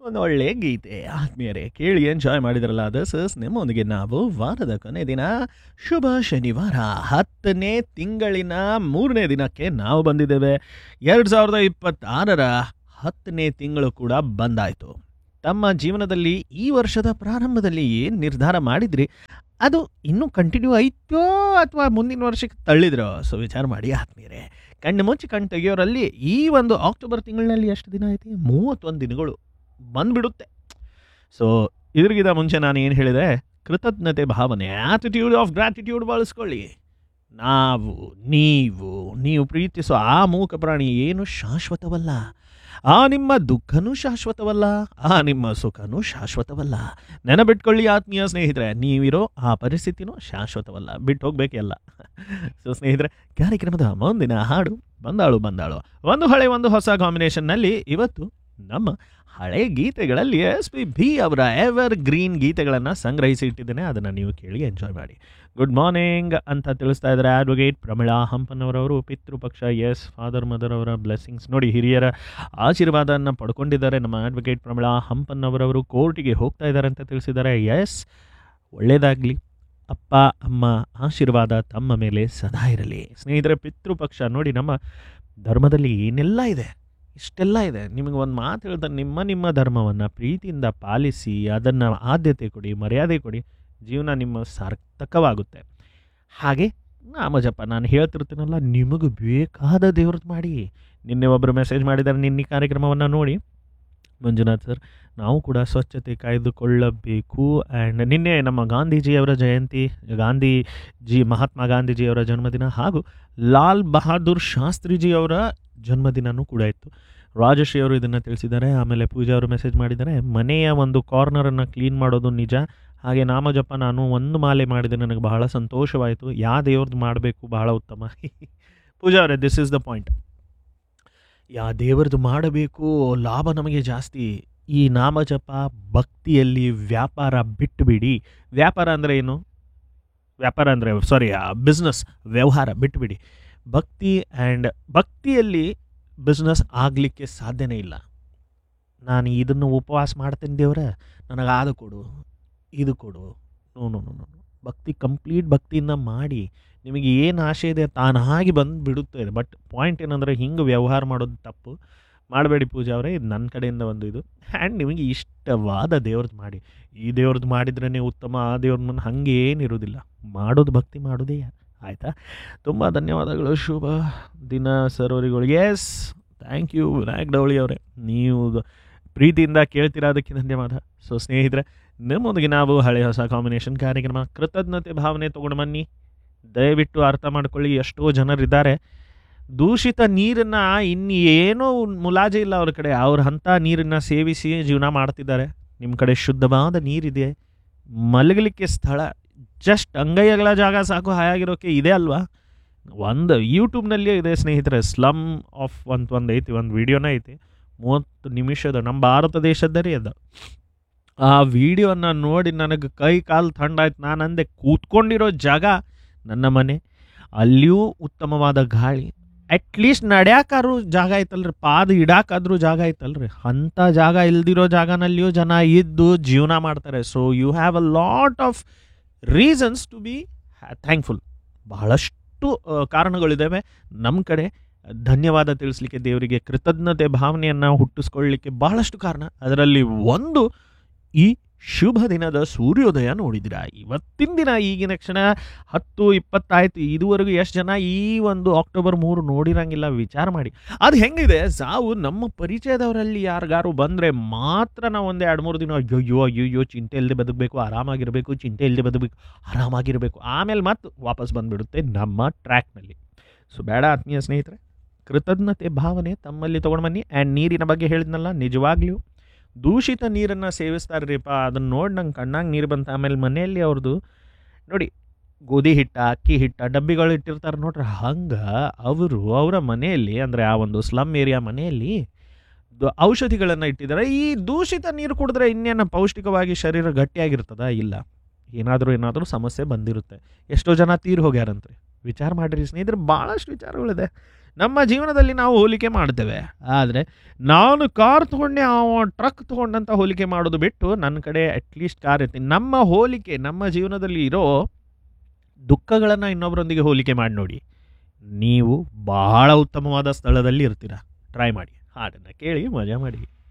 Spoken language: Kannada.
ಒಂದು ಒಳ್ಳೆ ಗೀತೆ ಆತ್ಮೀಯರೇ ಕೇಳಿ ಎಂಜಾಯ್ ಮಾಡಿದ್ರಲ್ಲ ದಿಸ್ ಇಸ್ ನಿಮ್ಮೊಂದಿಗೆ ನಾವು ವಾರದ ಕೊನೆ ದಿನ ಶುಭ ಶನಿವಾರ ಹತ್ತನೇ ತಿಂಗಳಿನ ಮೂರನೇ ದಿನಕ್ಕೆ ನಾವು ಬಂದಿದ್ದೇವೆ ಎರಡು ಸಾವಿರದ ಇಪ್ಪತ್ತಾರರ ಹತ್ತನೇ ತಿಂಗಳು ಕೂಡ ಬಂದಾಯಿತು ತಮ್ಮ ಜೀವನದಲ್ಲಿ ಈ ವರ್ಷದ ಪ್ರಾರಂಭದಲ್ಲಿ ಏನು ನಿರ್ಧಾರ ಮಾಡಿದ್ರಿ ಅದು ಇನ್ನೂ ಕಂಟಿನ್ಯೂ ಆಯ್ತೋ ಅಥವಾ ಮುಂದಿನ ವರ್ಷಕ್ಕೆ ತಳ್ಳಿದ್ರೋ ಸೊ ವಿಚಾರ ಮಾಡಿ ಆತ್ಮೀಯರೇ ಕಣ್ಣು ಮುಚ್ಚಿ ಕಣ್ಣು ತೆಗೆಯೋರಲ್ಲಿ ಈ ಒಂದು ಅಕ್ಟೋಬರ್ ತಿಂಗಳಿನಲ್ಲಿ ಎಷ್ಟು ದಿನ ಐತಿ ಮೂವತ್ತೊಂದು ದಿನಗಳು ಬಂದ್ಬಿಡುತ್ತೆ ಸೊ ಇದ್ರಿಗಿದ ಮುಂಚೆ ನಾನು ಏನು ಹೇಳಿದೆ ಕೃತಜ್ಞತೆ ಭಾವನೆ ಆಟಿಟ್ಯೂಡ್ ಆಫ್ ಗ್ರಾಟಿಟ್ಯೂಡ್ ಬಳಸ್ಕೊಳ್ಳಿ ನಾವು ನೀವು ನೀವು ಪ್ರೀತಿಸೋ ಆ ಮೂಕ ಪ್ರಾಣಿ ಏನು ಶಾಶ್ವತವಲ್ಲ ಆ ನಿಮ್ಮ ದುಃಖನೂ ಶಾಶ್ವತವಲ್ಲ ಆ ನಿಮ್ಮ ಸುಖನೂ ಶಾಶ್ವತವಲ್ಲ ನೆನಬಿಟ್ಕೊಳ್ಳಿ ಆತ್ಮೀಯ ಸ್ನೇಹಿತರೆ ನೀವಿರೋ ಆ ಪರಿಸ್ಥಿತಿನೂ ಶಾಶ್ವತವಲ್ಲ ಬಿಟ್ಟು ಹೋಗ್ಬೇಕೆಲ್ಲ ಸೊ ಸ್ನೇಹಿತರೆ ಕಾರ್ಯಕ್ರಮದ ಮುಂದಿನ ಹಾಡು ಬಂದಾಳು ಬಂದಾಳು ಒಂದು ಹಳೆ ಒಂದು ಹೊಸ ಕಾಂಬಿನೇಷನ್ನಲ್ಲಿ ಇವತ್ತು ನಮ್ಮ ಹಳೆ ಗೀತೆಗಳಲ್ಲಿ ಎಸ್ ಪಿ ಬಿ ಅವರ ಎವರ್ ಗ್ರೀನ್ ಗೀತೆಗಳನ್ನು ಸಂಗ್ರಹಿಸಿ ಇಟ್ಟಿದ್ದೇನೆ ಅದನ್ನು ನೀವು ಕೇಳಿ ಎಂಜಾಯ್ ಮಾಡಿ ಗುಡ್ ಮಾರ್ನಿಂಗ್ ಅಂತ ತಿಳಿಸ್ತಾ ಇದ್ದಾರೆ ಅಡ್ವೊಕೇಟ್ ಪ್ರಮಿಳಾ ಹಂಪನ್ನವರವರು ಪಿತೃಪಕ್ಷ ಎಸ್ ಫಾದರ್ ಮದರ್ ಅವರ ಬ್ಲೆಸ್ಸಿಂಗ್ಸ್ ನೋಡಿ ಹಿರಿಯರ ಆಶೀರ್ವಾದವನ್ನು ಪಡ್ಕೊಂಡಿದ್ದಾರೆ ನಮ್ಮ ಅಡ್ವೊಕೇಟ್ ಪ್ರಮಿಳಾ ಹಂಪನ್ನವರವರು ಕೋರ್ಟಿಗೆ ಹೋಗ್ತಾ ಇದ್ದಾರೆ ಅಂತ ತಿಳಿಸಿದ್ದಾರೆ ಎಸ್ ಒಳ್ಳೆಯದಾಗಲಿ ಅಪ್ಪ ಅಮ್ಮ ಆಶೀರ್ವಾದ ತಮ್ಮ ಮೇಲೆ ಸದಾ ಇರಲಿ ಸ್ನೇಹಿತರೆ ಪಿತೃಪಕ್ಷ ನೋಡಿ ನಮ್ಮ ಧರ್ಮದಲ್ಲಿ ಏನೆಲ್ಲ ಇದೆ ಇಷ್ಟೆಲ್ಲ ಇದೆ ನಿಮಗೆ ಒಂದು ಮಾತು ಹೇಳ್ತಾರೆ ನಿಮ್ಮ ನಿಮ್ಮ ಧರ್ಮವನ್ನು ಪ್ರೀತಿಯಿಂದ ಪಾಲಿಸಿ ಅದನ್ನು ಆದ್ಯತೆ ಕೊಡಿ ಮರ್ಯಾದೆ ಕೊಡಿ ಜೀವನ ನಿಮ್ಮ ಸಾರ್ಥಕವಾಗುತ್ತೆ ಹಾಗೆ ನಾಮಜಪ ನಾನು ಹೇಳ್ತಿರ್ತೀನಲ್ಲ ನಿಮಗೆ ಬೇಕಾದ ದೇವ್ರದ್ದು ಮಾಡಿ ನಿನ್ನೆ ಒಬ್ಬರು ಮೆಸೇಜ್ ಮಾಡಿದ್ದಾರೆ ನಿನ್ನೆ ಕಾರ್ಯಕ್ರಮವನ್ನು ನೋಡಿ ಮಂಜುನಾಥ್ ಸರ್ ನಾವು ಕೂಡ ಸ್ವಚ್ಛತೆ ಕಾಯ್ದುಕೊಳ್ಳಬೇಕು ಆ್ಯಂಡ್ ನಿನ್ನೆ ನಮ್ಮ ಗಾಂಧೀಜಿಯವರ ಜಯಂತಿ ಗಾಂಧೀಜಿ ಮಹಾತ್ಮ ಗಾಂಧೀಜಿಯವರ ಜನ್ಮದಿನ ಹಾಗೂ ಲಾಲ್ ಬಹದ್ದೂರ್ ಶಾಸ್ತ್ರಿಜಿಯವರ ಜನ್ಮದಿನನೂ ಕೂಡ ಇತ್ತು ರಾಜಶ್ರೀ ಅವರು ಇದನ್ನು ತಿಳಿಸಿದ್ದಾರೆ ಆಮೇಲೆ ಪೂಜಾ ಅವರು ಮೆಸೇಜ್ ಮಾಡಿದ್ದಾರೆ ಮನೆಯ ಒಂದು ಕಾರ್ನರನ್ನು ಕ್ಲೀನ್ ಮಾಡೋದು ನಿಜ ಹಾಗೆ ನಾಮಜಪ ನಾನು ಒಂದು ಮಾಲೆ ಮಾಡಿದೆ ನನಗೆ ಬಹಳ ಸಂತೋಷವಾಯಿತು ಯಾವ ದೇವ್ರದ್ದು ಮಾಡಬೇಕು ಬಹಳ ಉತ್ತಮ ಪೂಜಾ ಅವರೇ this is the point yeah ದೇವರದ್ದು ಮಾಡಬೇಕು ಲಾಭ ನಮಗೆ ಜಾಸ್ತಿ ಈ ನಾಮಜಪ ಭಕ್ತಿಯಲ್ಲಿ ವ್ಯಾಪಾರ ಬಿಟ್ಟುಬಿಡಿ ವ್ಯಾಪಾರ ಅಂದರೆ ಏನು ವ್ಯಾಪಾರ ಅಂದರೆ ಸಾರಿ ಬಿಸ್ನೆಸ್ ವ್ಯವಹಾರ ಬಿಟ್ಟುಬಿಡಿ ಭಕ್ತಿ ಆ್ಯಂಡ್ ಭಕ್ತಿಯಲ್ಲಿ ಬಿಸ್ನೆಸ್ ಆಗಲಿಕ್ಕೆ ಸಾಧ್ಯನೇ ಇಲ್ಲ ನಾನು ಇದನ್ನು ಉಪವಾಸ ಮಾಡ್ತೇನೆ ದೇವ್ರ ನನಗೆ ಅದು ಕೊಡು ಇದು ಕೊಡು ನೋ ನೋ ನೋ ನೋ ಭಕ್ತಿ ಕಂಪ್ಲೀಟ್ ಭಕ್ತಿಯಿಂದ ಮಾಡಿ ನಿಮಗೆ ಏನು ಆಸೆ ಇದೆ ತಾನಾಗಿ ಬಂದು ಬಿಡುತ್ತೆ ಬಟ್ ಪಾಯಿಂಟ್ ಏನಂದರೆ ಹಿಂಗೆ ವ್ಯವಹಾರ ಮಾಡೋದು ತಪ್ಪು ಮಾಡಬೇಡಿ ಪೂಜಾ ಅವರೇ ಇದು ನನ್ನ ಕಡೆಯಿಂದ ಒಂದು ಇದು ಆ್ಯಂಡ್ ನಿಮಗೆ ಇಷ್ಟವಾದ ದೇವ್ರದ್ದು ಮಾಡಿ ಈ ದೇವ್ರದ್ದು ಮಾಡಿದ್ರೇ ಉತ್ತಮ ಆ ದೇವ್ರ ಮುಂದೆ ಹಾಗೆ ಏನಿರೋದಿಲ್ಲ ಮಾಡೋದು ಭಕ್ತಿ ಮಾಡೋದೇ ಆಯಿತಾ ತುಂಬ ಧನ್ಯವಾದಗಳು ಶುಭ ದಿನ ಸರೋರಿಗಳು yes thank you Vinayak Davali ಅವರೇ ನೀವು ಪ್ರೀತಿಯಿಂದ ಕೇಳ್ತಿರೋದಕ್ಕೆ ಧನ್ಯವಾದ ಸೊ ಸ್ನೇಹಿತರೆ ನಿಮ್ಮೊಂದಿಗೆ ನಾವು ಹಳೆ ಹೊಸ ಕಾಂಬಿನೇಷನ್ ಕಾರ್ಯಕ್ರಮ ಕೃತಜ್ಞತೆ ಭಾವನೆ ತೊಗೊಂಡು ಬನ್ನಿ ದಯವಿಟ್ಟು ಅರ್ಥ ಮಾಡ್ಕೊಳ್ಳಿ ಎಷ್ಟೋ ಜನರಿದ್ದಾರೆ ದೂಷಿತ ನೀರನ್ನು ಇನ್ನೇನೋ ಮುಲಾಜೆ ಇಲ್ಲ ಅವ್ರ ಕಡೆ ಅವ್ರ ಅಂಥ ನೀರನ್ನು ಸೇವಿಸಿ ಜೀವನ ಮಾಡ್ತಿದ್ದಾರೆ ನಿಮ್ಮ ಕಡೆ ಶುದ್ಧವಾದ ನೀರಿದೆ ಮಲಗಲಿಕ್ಕೆ ಸ್ಥಳ ಜಸ್ಟ್ ಅಂಗೈಯಗಳ ಜಾಗ ಸಾಕು ಹಾಯಾಗಿರೋಕ್ಕೆ ಇದೆ ಅಲ್ವಾ ಒಂದು ಯೂಟ್ಯೂಬ್ನಲ್ಲಿಯೇ ಇದೆ ಸ್ನೇಹಿತರೆ ಸ್ಲಮ್ ಆಫ್ ಒಂದು ಒಂದು ಐತಿ ಒಂದು ವಿಡಿಯೋನೇ ಐತಿ ಮೂವತ್ತು ನಿಮಿಷದ ನಮ್ಮ ಭಾರತ ದೇಶದ್ದೇ ಅದು ಆ ವಿಡಿಯೋನ ನೋಡಿ ನನಗೆ ಕೈ ಕಾಲು ಥಂಡಾಯ್ತು ನಾನು ಅಂದೆ ಕೂತ್ಕೊಂಡಿರೋ ಜಾಗ ನನ್ನ ಮನೆ ಅಲ್ಲಿಯೂ ಉತ್ತಮವಾದ ಗಾಳಿ ಅಟ್ಲೀಸ್ಟ್ ನಡ್ಯಾಕಾದ್ರೂ ಜಾಗ ಐತಲ್ರಿ ಪಾದ ಇಡಾಕಾದ್ರೂ ಜಾಗ ಐತಲ್ರಿ ಅಂಥ ಜಾಗ ಇಲ್ದಿರೋ ಜಾಗನಲ್ಲಿಯೂ ಜನ ಇದ್ದು ಜೀವನ ಮಾಡ್ತಾರೆ so you have a lot of reasons to be thankful ಬಹಳಷ್ಟು ಕಾರಣಗಳಿದ್ದಾವೆ ನಮ್ಮ ಕಡೆ ಧನ್ಯವಾದ ತಿಳಿಸ್ಲಿಕ್ಕೆ ದೇವರಿಗೆ ಕೃತಜ್ಞತೆ ಭಾವನೆಯನ್ನು ಹುಟ್ಟಿಸ್ಕೊಳ್ಳಿಕ್ಕೆ ಬಹಳಷ್ಟು ಕಾರಣ ಅದರಲ್ಲಿ ಒಂದು ಈ ಶುಭ ದಿನದ ಸೂರ್ಯೋದಯ ನೋಡಿದಿರ ಇವತ್ತಿನ ದಿನ ಈಗಿನ ಕ್ಷಣ ಹತ್ತು ಇಪ್ಪತ್ತಾಯ್ತು ಇದುವರೆಗೂ ಎಷ್ಟು ಜನ ಈ ಒಂದು ಅಕ್ಟೋಬರ್ ಮೂರು ನೋಡಿರಂಗಿಲ್ಲ ವಿಚಾರ ಮಾಡಿ ಅದು ಹೆಂಗಿದೆ ಸಾವು ನಮ್ಮ ಪರಿಚಯದವರಲ್ಲಿ ಯಾರಿಗಾರು ಬಂದರೆ ಮಾತ್ರ ನಾವು ಒಂದು ಎರಡು ಮೂರು ದಿನ ಅಯ್ಯೋ ಅಯ್ಯೋ ಚಿಂತೆ ಇಲ್ಲದೆ ಬದುಕಬೇಕು ಆರಾಮಾಗಿರಬೇಕು ಚಿಂತೆ ಇಲ್ಲದೆ ಬದುಕಬೇಕು ಆರಾಮಾಗಿರಬೇಕು ಆಮೇಲೆ ಮತ್ತೆ ವಾಪಸ್ ಬಂದುಬಿಡುತ್ತೆ ನಮ್ಮ ಟ್ರ್ಯಾಕ್ನಲ್ಲಿ ಸೊ ಬೇಡ ಆತ್ಮೀಯ ಸ್ನೇಹಿತರೆ ಕೃತಜ್ಞತೆ ಭಾವನೆ ತಮ್ಮಲ್ಲಿ ತೊಗೊಂಡು ಬನ್ನಿ ಆ್ಯಂಡ್ ನೀರಿನ ಬಗ್ಗೆ ಹೇಳಿದ್ನಲ್ಲ ನಿಜವಾಗ್ಲೂ ದೂಷಿತ ನೀರನ್ನು ಸೇವಿಸ್ತಾರ್ರಿಪ್ಪ ಅದನ್ನು ನೋಡಿ ನಂಗೆ ಕಣ್ಣಾಗ ನೀರು ಬಂತ ಆಮೇಲೆ ಮನೆಯಲ್ಲಿ ಅವ್ರದ್ದು ನೋಡಿ ಗೋಧಿ ಹಿಟ್ಟ ಅಕ್ಕಿ ಹಿಟ್ಟ ಡಬ್ಬಿಗಳು ಇಟ್ಟಿರ್ತಾರೆ ನೋಡ್ರಿ ಹಂಗೆ ಅವರು ಅವರ ಮನೆಯಲ್ಲಿ ಅಂದರೆ ಆ ಒಂದು ಸ್ಲಮ್ ಏರಿಯಾ ಮನೆಯಲ್ಲಿ ಔಷಧಿಗಳನ್ನು ಇಟ್ಟಿದ್ದಾರೆ ಈ ದೂಷಿತ ನೀರು ಕುಡಿದ್ರೆ ಇನ್ನೇನು ಪೌಷ್ಟಿಕವಾಗಿ ಶರೀರ ಗಟ್ಟಿಯಾಗಿರ್ತದ ಇಲ್ಲ ಏನಾದರೂ ಏನಾದರೂ ಸಮಸ್ಯೆ ಬಂದಿರುತ್ತೆ ಎಷ್ಟೋ ಜನ ತೀರು ಹೋಗ್ಯಾರಂತ್ರಿ ವಿಚಾರ ಮಾಡಿರಿ ಸ್ನೇಹಿತರೆ ಭಾಳಷ್ಟು ವಿಚಾರಗಳಿದೆ ನಮ್ಮ ಜೀವನದಲ್ಲಿ ನಾವು ಹೋಲಿಕೆ ಮಾಡ್ತೇವೆ ಆದರೆ ನಾನು ಕಾರ್ ತೊಗೊಂಡೆ ಅವ ಟ್ರಕ್ ತೊಗೊಂಡಂತ ಹೋಲಿಕೆ ಮಾಡೋದು ಬಿಟ್ಟು ನನ್ನ ಕಡೆ ಅಟ್ಲೀಸ್ಟ್ ಕಾರ್ ಇರ್ತೀನಿ ನಮ್ಮ ಹೋಲಿಕೆ ನಮ್ಮ ಜೀವನದಲ್ಲಿ ಇರೋ ದುಃಖಗಳನ್ನು ಇನ್ನೊಬ್ಬರೊಂದಿಗೆ ಹೋಲಿಕೆ ಮಾಡಿ ನೋಡಿ ನೀವು ಬಹಳ ಉತ್ತಮವಾದ ಸ್ಥಳದಲ್ಲಿ ಇರ್ತೀರ ಟ್ರೈ ಮಾಡಿ ಹಾಡನ್ನು ಕೇಳಿ ಮಜಾ ಮಾಡಿ